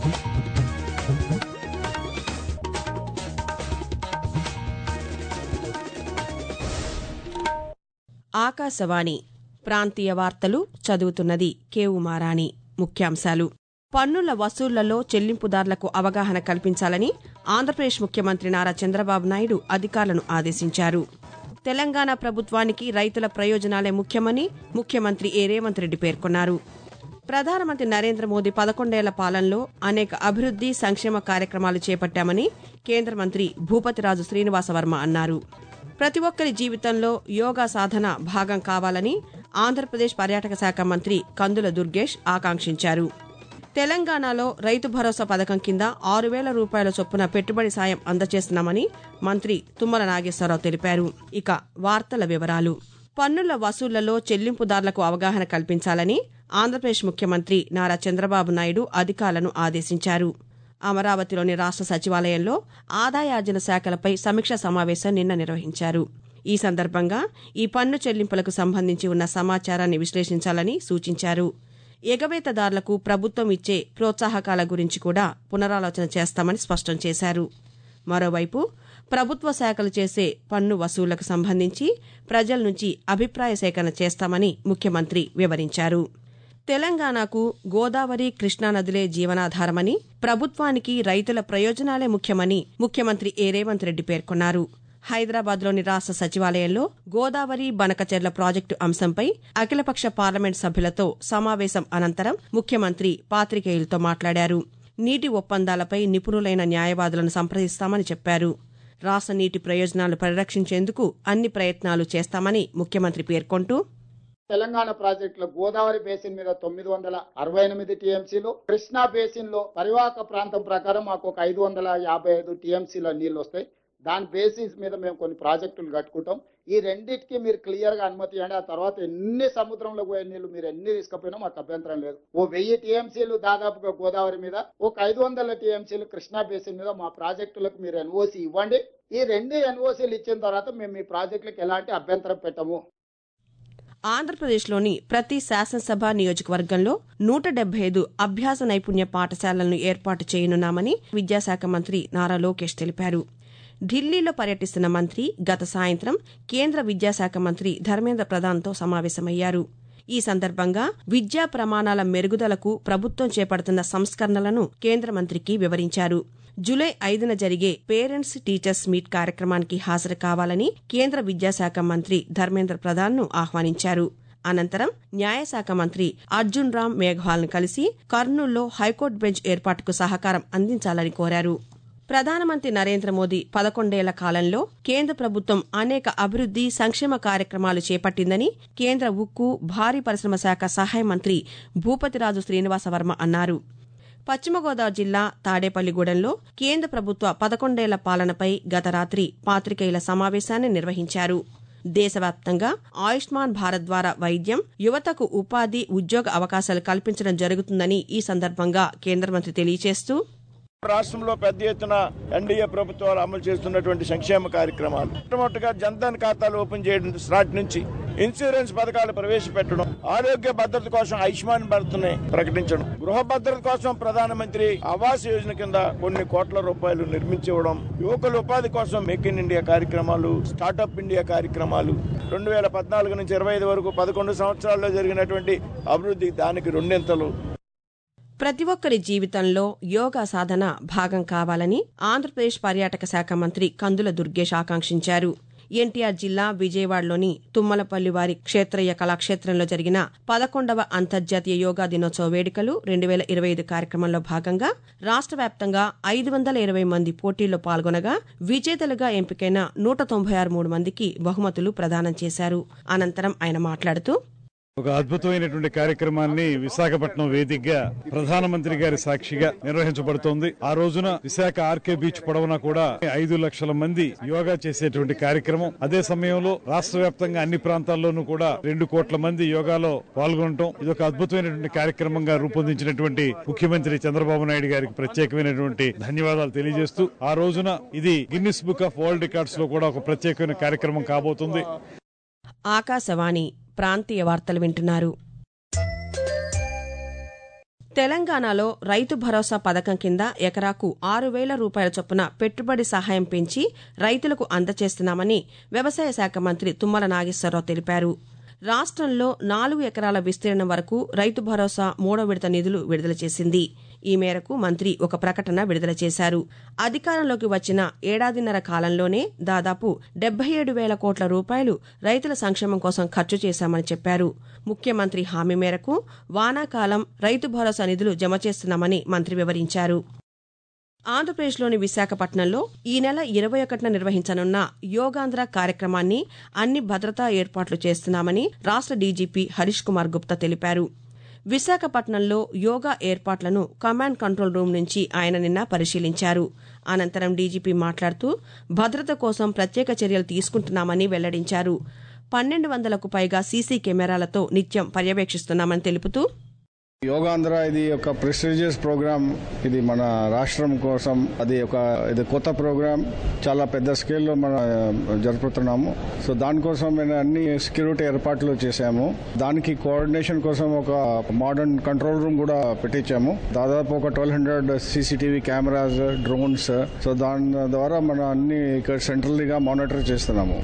ఆకాశవాణి ప్రాంతీయ వార్తలు చదువుతున్నది కేవు మారాణి ముఖ్యాంశాలు పన్నుల వసూళ్లలో చెల్లింపుదారులకు అవగాహన కల్పించాలని ఆంధ్రప్రదేశ్ ముఖ్యమంత్రి నారా చంద్రబాబు నాయుడు అధికారులను ఆదేశించారు తెలంగాణ ప్రభుత్వానికి రైతుల ప్రయోజనాలే ముఖ్యమని ముఖ్యమంత్రి ఏ రేవంత్ రెడ్డి పేర్కొన్నారు ప్రధానమంత్రి నరేంద్ర మోదీ పదకొండేళ్ల పాలనలో అనేక అభివృద్ది సంక్షేమ కార్యక్రమాలు చేపట్టామని కేంద్ర మంత్రి భూపతిరాజు శ్రీనివాసవర్మ అన్నారు ప్రతి ఒక్కరి జీవితంలో యోగా సాధన భాగం కావాలని ఆంధ్రప్రదేశ్ పర్యాటక శాఖ మంత్రి కందుల దుర్గేష్ ఆకాంక్షించారు తెలంగాణలో రైతు భరోసా పథకం కింద ఆరు వేల రూపాయల చొప్పున పెట్టుబడి సాయం అందజేస్తున్నామని మంత్రి తుమ్మల నాగేశ్వరరావు తెలిపారు ఇక వార్తల వివరాలు పన్నుల వసూళ్లలో చెల్లింపుదారులకు అవగాహన కల్పించాలని ఆంధ్రప్రదేశ్ ముఖ్యమంత్రి నారా చంద్రబాబు నాయుడు అధికారులను ఆదేశించారు అమరావతిలోని రాష్ట సచివాలయంలో ఆదాయార్జన శాఖలపై సమీక్ష సమావేశం నిన్న నిర్వహించారు ఈ సందర్భంగా ఈ పన్ను చెల్లింపులకు సంబంధించి ఉన్న సమాచారాన్ని విశ్లేషించాలని సూచించారు ఎగవేతదారులకు ప్రభుత్వం ఇచ్చే ప్రోత్సాహకాల గురించి కూడా పునరాలోచన చేస్తామని స్పష్టం చేశారు మరోవైపు ప్రభుత్వ శాఖలు చేసే పన్ను వసూళ్లకు సంబంధించి ప్రజల నుంచి అభిప్రాయ సేకరణ చేస్తామని ముఖ్యమంత్రి వివరించారు తెలంగాణకు గోదావరి కృష్ణానదులే జీవనాధారమని ప్రభుత్వానికి రైతుల ప్రయోజనాలే ముఖ్యమని ముఖ్యమంత్రి ఏ రేవంత్ రెడ్డి పేర్కొన్నారు హైదరాబాద్లోని రాష్ట సచివాలయంలో గోదావరి బనకచెర్ల ప్రాజెక్టు అంశంపై అఖిలపక్ష పార్లమెంట్ సభ్యులతో సమావేశం అనంతరం ముఖ్యమంత్రి పాతికేయులతో మాట్లాడారు నీటి ఒప్పందాలపై నిపుణులైన న్యాయవాదులను సంప్రదిస్తామని చెప్పారు రాష్ట నీటి ప్రయోజనాలు పరిరక్షించేందుకు అన్ని ప్రయత్నాలు చేస్తామని ముఖ్యమంత్రి పేర్కొంటూ తెలంగాణ ప్రాజెక్టులో గోదావరి బేసిన్ మీద తొమ్మిది వందల అరవై ఎనిమిది టీఎంసీలు కృష్ణా బేసిన్ లో పరివాహక ప్రాంతం ప్రకారం మాకు ఒక ఐదు వందల యాభై ఐదు టీఎంసీల నీళ్లు వస్తాయి దాని బేసిస్ మీద మేము కొన్ని ప్రాజెక్టులు కట్టుకుంటాం ఈ రెండింటికి మీరు క్లియర్ గా అనుమతి ఇవ్వండి ఆ తర్వాత ఎన్ని సముద్రంలో పోయే నీళ్లు మీరు ఎన్ని తీసుకుపోయినా మాకు అభ్యంతరం లేదు ఓ వెయ్యి టీఎంసీలు దాదాపుగా గోదావరి మీద ఒక ఐదు వందల టీఎంసీలు కృష్ణా బేసిన్ మీద మా ప్రాజెక్టులకు మీరు ఎన్ఓసి ఇవ్వండి ఈ రెండు ఎన్ఓసీలు ఇచ్చిన తర్వాత మేము మీ ప్రాజెక్టులకు ఎలాంటి అభ్యంతరం పెట్టము ఆంధ్రప్రదేశ్లోని ప్రతి శాసనసభ నియోజకవర్గంలో నూట డెబ్బై ఐదు అభ్యాస నైపుణ్య పాఠశాలలను ఏర్పాటు చేయనున్నామని విద్యాశాఖ మంత్రి నారా లోకేష్ తెలిపారు ఢిల్లీలో పర్యటిస్తున్న మంత్రి గత సాయంత్రం కేంద్ర విద్యాశాఖ మంత్రి ధర్మేంద్ర ప్రధాన్తో సమావేశమయ్యారు ఈ సందర్భంగా విద్యా ప్రమాణాల మెరుగుదలకు ప్రభుత్వం చేపడుతున్న సంస్కరణలను కేంద్ర మంత్రికి వివరించారు జులై ఐదున జరిగే పేరెంట్స్ టీచర్స్ మీట్ కార్యక్రమానికి హాజరు కావాలని కేంద్ర విద్యాశాఖ మంత్రి ధర్మేంద్ర ప్రధాన్ను ఆహ్వానించారు అనంతరం న్యాయశాఖ మంత్రి అర్జున్ రామ్ మేఘ్వాల్ను కలిసి కర్నూల్లో హైకోర్టు బెంచ్ ఏర్పాటుకు సహకారం అందించాలని కోరారు ప్రధానమంత్రి నరేంద్ర మోదీ పదకొండేళ్ల కాలంలో కేంద్ర ప్రభుత్వం అనేక అభివృద్ది సంక్షేమ కార్యక్రమాలు చేపట్టిందని కేంద్ర ఉక్కు భారీ పరిశ్రమ శాఖ సహాయ మంత్రి భూపతిరాజు శ్రీనివాసవర్మ అన్నారు పశ్చిమ గోదావరి జిల్లా తాడేపల్లిగూడెంలో కేంద్ర ప్రభుత్వ పదకొండేళ్ల పాలనపై గత రాత్రి పాతికేయుల సమావేశాన్ని నిర్వహించారు దేశవ్యాప్తంగా ఆయుష్మాన్ భారత్ ద్వారా వైద్యం యువతకు ఉపాధి ఉద్యోగ అవకాశాలు కల్పించడం జరుగుతుందని ఈ సందర్భంగా కేంద్ర మంత్రి తెలియజేస్తూ రాష్ట్రంలో పెద్ద ఎత్తున ఎన్డీఏ ప్రభుత్వాలు అమలు చేస్తున్నటువంటి సంక్షేమ కార్యక్రమాలు మొట్టమొదటిగా జన్ధన్ ఖాతాలు ఓపెన్ చేయడం స్టార్ట్ నుంచి ఇన్సూరెన్స్ పథకాలు ప్రవేశపెట్టడం ఆరోగ్య భద్రత కోసం ఆయుష్మాన్ భారత్ని ప్రకటించడం గృహ భద్రత కోసం ప్రధానమంత్రి ఆవాస్ యోజన కింద కొన్ని కోట్ల రూపాయలు నిర్మించివ్వడం యువకుల ఉపాధి కోసం మేక్ ఇన్ ఇండియా కార్యక్రమాలు స్టార్టప్ ఇండియా కార్యక్రమాలు రెండు వేల పద్నాలుగు నుంచి ఇరవై ఐదు వరకు పదకొండు సంవత్సరాల్లో జరిగినటువంటి అభివృద్ధి దానికి రెండింతలు ప్రతి ఒక్కరి జీవితంలో యోగా సాధన భాగం కావాలని ఆంధ్రప్రదేశ్ పర్యాటక శాఖ మంత్రి కందుల దుర్గేష్ ఆకాంక్షించారు ఎన్టీఆర్ జిల్లా విజయవాడలోని తుమ్మలపల్లి వారి క్షేత్రయ్య కళాక్షేత్రంలో జరిగిన పదకొండవ అంతర్జాతీయ యోగా దినోత్సవ వేడుకలు రెండు వేల ఇరవై ఐదు కార్యక్రమంలో భాగంగా రాష్ట్ర వ్యాప్తంగా ఐదు వందల ఇరవై మంది పోటీల్లో పాల్గొనగా విజేతలుగా ఎంపికైన నూట తొంభై ఆరు మూడు మందికి బహుమతులు ప్రదానం చేశారు అనంతరం ఆయన మాట్లాడుతూ ఒక అద్భుతమైనటువంటి కార్యక్రమాన్ని విశాఖపట్నం వేదికగా ప్రధానమంత్రి గారి సాక్షిగా నిర్వహించబడుతోంది ఆ రోజున విశాఖ ఆర్కే బీచ్ పొడవునా కూడా ఐదు లక్షల మంది యోగా చేసేటువంటి కార్యక్రమం అదే సమయంలో రాష్ట్ర వ్యాప్తంగా అన్ని ప్రాంతాల్లోనూ కూడా రెండు కోట్ల మంది యోగాలో పాల్గొనటం ఇది ఒక అద్భుతమైనటువంటి కార్యక్రమంగా రూపొందించినటువంటి ముఖ్యమంత్రి చంద్రబాబు నాయుడు గారికి ప్రత్యేకమైనటువంటి ధన్యవాదాలు తెలియజేస్తూ ఆ రోజున ఇది Guinness book of world records లో కూడా ఒక ప్రత్యేకమైన కార్యక్రమం కాబోతుంది ఆకాశవాణి ప్రాంతీయ వార్తలు వింటున్నారు తెలంగాణలో రైతు భరోసా పథకం కింద ఎకరాకు ఆరు వేల రూపాయల చొప్పున పెట్టుబడి సహాయం పెంచి రైతులకు అందజేస్తున్నామని వ్యవసాయ శాఖ మంత్రి తుమ్మల నాగేశ్వరరావు తెలిపారు రాష్ట్రంలో నాలుగు ఎకరాల విస్తీర్ణం వరకు రైతు భరోసా మూడో విడత నిధులు విడుదల చేసింది ఈ మేరకు మంత్రి ఒక ప్రకటన విడుదల చేశారు అధికారంలోకి వచ్చిన ఏడాదిన్నర కాలంలోనే దాదాపు డెబ్బై ఏడు వేల కోట్ల రూపాయలు రైతుల సంక్షేమం కోసం ఖర్చు చేశామని చెప్పారు ముఖ్యమంత్రి హామీ మేరకు వానాకాలం రైతు భరోసా నిధులు జమ చేస్తున్నామని మంత్రి వివరించారు ఆంధ్రప్రదేశ్లోని విశాఖపట్నంలో ఈ నెల ఇరవై ఒకటిన నిర్వహించనున్న యోగాంధ్ర కార్యక్రమాన్ని అన్ని భద్రతా ఏర్పాట్లు చేస్తున్నామని రాష్ట్ర డీజీపీ హరీష్ కుమార్ గుప్తా తెలిపారు విశాఖపట్నంలో యోగా ఏర్పాట్లను కమాండ్ కంట్రోల్ రూమ్ నుంచి ఆయన నిన్న పరిశీలించారు అనంతరం డీజీపీ మాట్లాడుతూ భద్రత కోసం ప్రత్యేక చర్యలు తీసుకుంటున్నామని వెల్లడించారు పన్నెండు వందలకు పైగా సీసీ కెమెరాలతో నిత్యం పర్యవేక్షిస్తున్నామని తెలుపుతూ యోగాంధ్ర ఇది ఒక ప్రెస్టీజియస్ ప్రోగ్రామ్ ఇది మన రాష్ట్రం కోసం అది ఒక ఇది కొత్త ప్రోగ్రామ్ చాలా పెద్ద స్కేల్లో మనం జరుపుతున్నాము సో దానికోసం మేము అన్ని సెక్యూరిటీ ఏర్పాట్లు చేశాము దానికి కోఆర్డినేషన్ కోసం ఒక మోడర్న్ కంట్రోల్ రూమ్ కూడా పెట్టించాము దాదాపు ఒక twelve hundred CCTV cameras drones so దాని ద్వారా మనం అన్ని ఇక్కడ సెంట్రల్గా మానిటర్ చేస్తున్నాము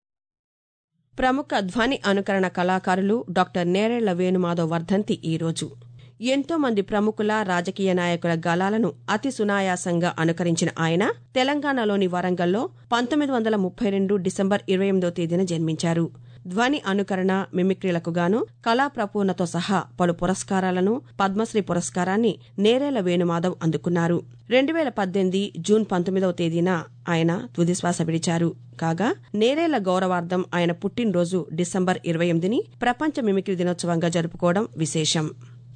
ప్రముఖ ధ్వని అనుకరణ కళాకారులు డాక్టర్ నేరేళ్ల వేణుమాధవ్ వర్ధంతి ఈరోజు ఎంతో మంది ప్రముఖుల రాజకీయ నాయకుల గలాలను అతి సునాయాసంగా అనుకరించిన ఆయన తెలంగాణలోని వరంగల్లో పంతొమ్మిది వందల ముప్పై రెండు డిసెంబర్ ఇరవై ఎనిమిదో తేదీన జన్మించారు ధ్వని అనుకరణ మిమిక్రీలకు గాను కళా ప్రపూర్ణతో సహా పలు పురస్కారాలను పద్మశ్రీ పురస్కారాన్ని నేరేల వేణుమాధవ్ అందుకున్నారు రెండు వేల పద్దెనిమిది జూన్ పంతొమ్మిదవ తేదీన ఆయన తుదిశ్వాస విడిచారు కాగా నేరేల గౌరవార్థం ఆయన పుట్టినరోజు డిసెంబర్ ఇరవై ఎనిమిదిని ప్రపంచ మిమిక్రీ దినోత్సవంగా జరుపుకోవడం విశేషం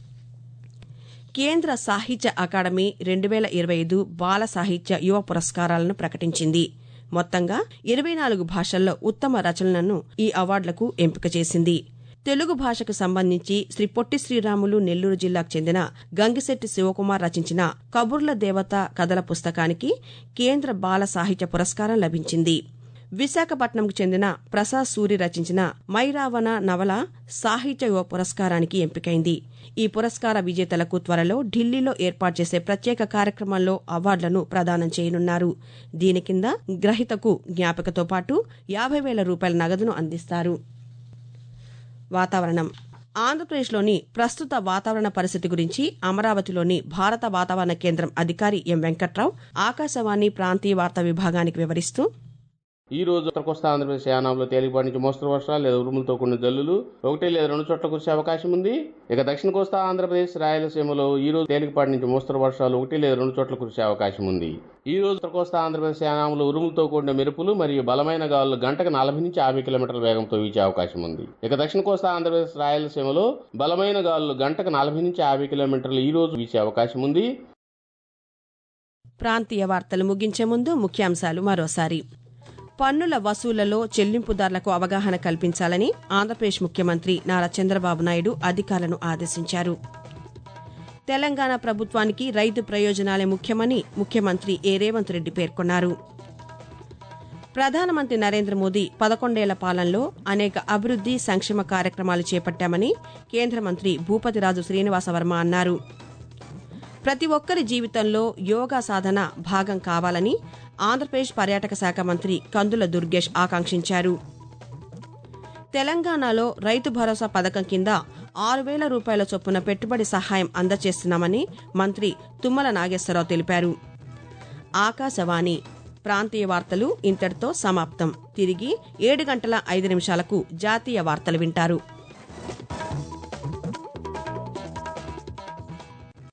కేంద్ర సాహిత్య అకాడమీ రెండు వేల ఇరవై ఐదు బాల సాహిత్య యువ పురస్కారాలను ప్రకటించింది మొత్తంగా ఇరవై నాలుగు భాషల్లో ఉత్తమ రచనలను ఈ అవార్డులకు ఎంపిక చేసింది తెలుగు భాషకు సంబంధించి శ్రీ పొట్టి శ్రీరాములు నెల్లూరు జిల్లాకు చెందిన గంగిశెట్టి శివకుమార్ రచించిన కబుర్ల దేవత కథల పుస్తకానికి కేంద్ర బాల సాహిత్య పురస్కారం లభించింది విశాఖపట్నంకు చెందిన ప్రసాద్ సూరి రచించిన మైరావణ నవల సాహిత్య యువ పురస్కారానికి ఎంపికైంది ఈ పురస్కార విజేతలకు త్వరలో ఢిల్లీలో ఏర్పాటు చేసే ప్రత్యేక కార్యక్రమంలో అవార్డులను ప్రదానం చేయనున్నారు దీని కింద గ్రహీతకు జ్ఞాపికతో పాటు యాభై వేల రూపాయల నగదును అందిస్తారు వాతావరణం ఆంధ్రప్రదేశ్లోని ప్రస్తుత వాతావరణ పరిస్థితి గురించి అమరావతిలోని భారత వాతావరణ కేంద్రం అధికారి ఎం వెంకట్రావు ఆకాశవాణి ప్రాంతీయ వార్తా విభాగానికి వివరిస్తూ ఈ రోజు ఉత్తర కోస్తా ఆంధ్రప్రదేశ్ యానాంలో తేలికపాటి నుంచి మోస్తరు వర్షాలు లేదా ఉరుములతో కూడిన జల్లులు ఒకటి లేదా రెండు చోట్ల కురిసే అవకాశం ఉంది ఇక దక్షిణ కోస్తా ఆంధ్రప్రదేశ్ రాయలసీమలో ఈ రోజు తేలికపాటి నుంచి మోస్తరు వర్షాలు ఒకటి లేదా రెండు చోట్ల కురిసే అవకాశం ఉంది ఈ రోజు ఉత్తర కోస్తా ఆంధ్రప్రదేశ్ యానాంలో ఉరుములతో కూడిన మెరుపులు మరియు బలమైన గాలులు గంటకు నలభై నుంచి యాభై కిలోమీటర్ల వేగంతో వీచే అవకాశం ఉంది ఇక దక్షిణ కోస్తా ఆంధ్రప్రదేశ్ రాయలసీమలో బలమైన గాలులు గంటకు నలభై నుంచి యాభై కిలోమీటర్లు ఈ రోజు వీచే అవకాశం ఉంది ప్రాంతీయ వార్తలు ముగించే ముందు ముఖ్యాంశాలు మరోసారి పన్నుల వసూళ్లలో చెల్లింపుదారులకు అవగాహన కల్పించాలని ఆంధ్రప్రదేశ్ ముఖ్యమంత్రి నారా చంద్రబాబు నాయుడు అధికారులను ఆదేశించారు తెలంగాణ ప్రభుత్వానికి రైతు ప్రయోజనాలే ముఖ్యమని ముఖ్యమంత్రి ఏ రేవంత్ రెడ్డి పేర్కొన్నారు ప్రధానమంత్రి నరేంద్ర మోదీ పదకొండేళ్ల పాలనలో అనేక అభివృద్ది సంక్షేమ కార్యక్రమాలు చేపట్టామని కేంద్ర మంత్రి భూపతిరాజు శ్రీనివాసవర్మ అన్నారు ప్రతి ఒక్కరి జీవితంలో యోగా సాధన భాగం కావాలని ఆంధ్రప్రదేశ్ పర్యాటక శాఖ మంత్రి కందుల దుర్గేష్ ఆకాంక్షించారు తెలంగాణలో రైతు భరోసా పథకం కింద ఆరు వేల రూపాయల చొప్పున పెట్టుబడి సహాయం అందజేస్తున్నామని మంత్రి తుమ్మల నాగేశ్వరరావు తెలిపారు ఆకాశవాణి ప్రాంతీయ వార్తలు ఇంతటితో సమాప్తం తిరిగి ఏడు గంటల ఐదు నిమిషాలకు జాతీయ వార్తలు వింటారు